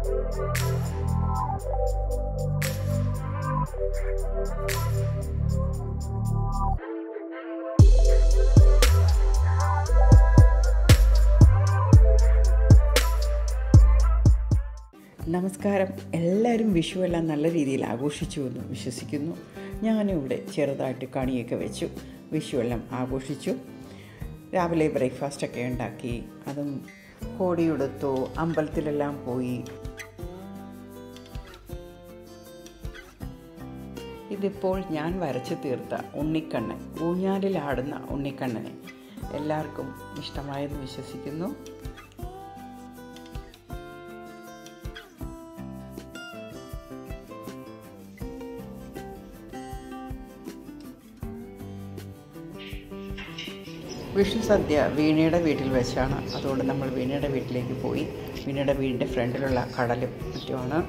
നമസ്കാരം എല്ലാവരും വിഷു എല്ലാം നല്ല രീതിയിൽ ആഘോഷിച്ചു എന്ന് വിശ്വസിക്കുന്നു ഞാനും ഇവിടെ ചെറുതായിട്ട് കണിയൊക്കെ വെച്ചു വിഷു എല്ലാം ആഘോഷിച്ചു രാവിലെ ബ്രേക്ക്ഫാസ്റ്റൊക്കെ ഉണ്ടാക്കി അതും കോടിയെടുത്തു അമ്പലത്തിലെല്ലാം പോയി ഇതിപ്പോൾ ഞാൻ വരച്ചു തീർത്ത ഉണ്ണിക്കണ്ണൻ ഊഞ്ഞാലിലാടുന്ന ഉണ്ണിക്കണ്ണനെ എല്ലാവർക്കും ഇഷ്ടമായെന്ന് വിശ്വസിക്കുന്നു വിഷു സദ്യ വീണയുടെ വീട്ടിൽ വെച്ചാണ് അതുകൊണ്ട് നമ്മൾ വീണയുടെ വീട്ടിലേക്ക് പോയി വീണയുടെ വീടിൻ്റെ ഫ്രണ്ടിലുള്ള കടലും മറ്റുമാണ്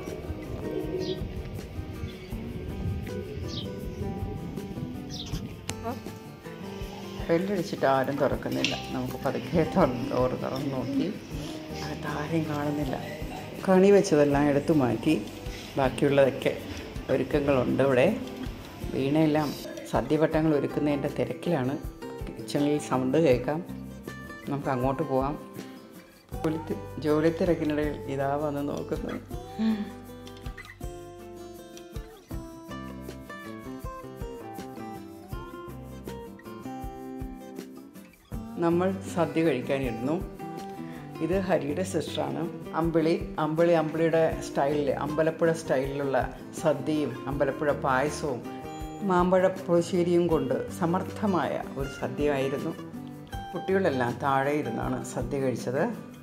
ബെല്ലടിച്ചിട്ട് ആരും തുറക്കുന്നില്ല നമുക്ക് പതുക്കെ തുറന്ന് ഡോറ് തുറന്ന് നോക്കി അകത്ത് ആരെയും കാണുന്നില്ല കണി വെച്ചതെല്ലാം എടുത്തു മാറ്റി ബാക്കിയുള്ളതൊക്കെ ഒരുക്കങ്ങളുണ്ട് ഇവിടെ വീണയെല്ലാം സദ്യവട്ടങ്ങൾ ഒരുക്കുന്നതിൻ്റെ തിരക്കിലാണ് കിച്ചണിൽ സൗണ്ട് കേൾക്കാം നമുക്ക് അങ്ങോട്ട് പോവാം ജോലി ജോലി തിരക്കിനിടയിൽ ഇതാ വന്ന് നോക്കുന്നത് നമ്മൾ സദ്യ കഴിക്കാനിരുന്നു ഇത് ഹരിയുടെ സിസ്റ്ററാണ് അമ്പിളി അമ്പിളി അമ്പിളിയുടെ സ്റ്റൈലിൽ അമ്പലപ്പുഴ സ്റ്റൈലിലുള്ള സദ്യയും അമ്പലപ്പുഴ പായസവും മാമ്പഴ പുളിശ്ശേരിയും കൊണ്ട് സമർത്ഥമായ ഒരു സദ്യയായിരുന്നു കുട്ടികളെല്ലാം താഴെ ഇരുന്നാണ് സദ്യ കഴിച്ചത്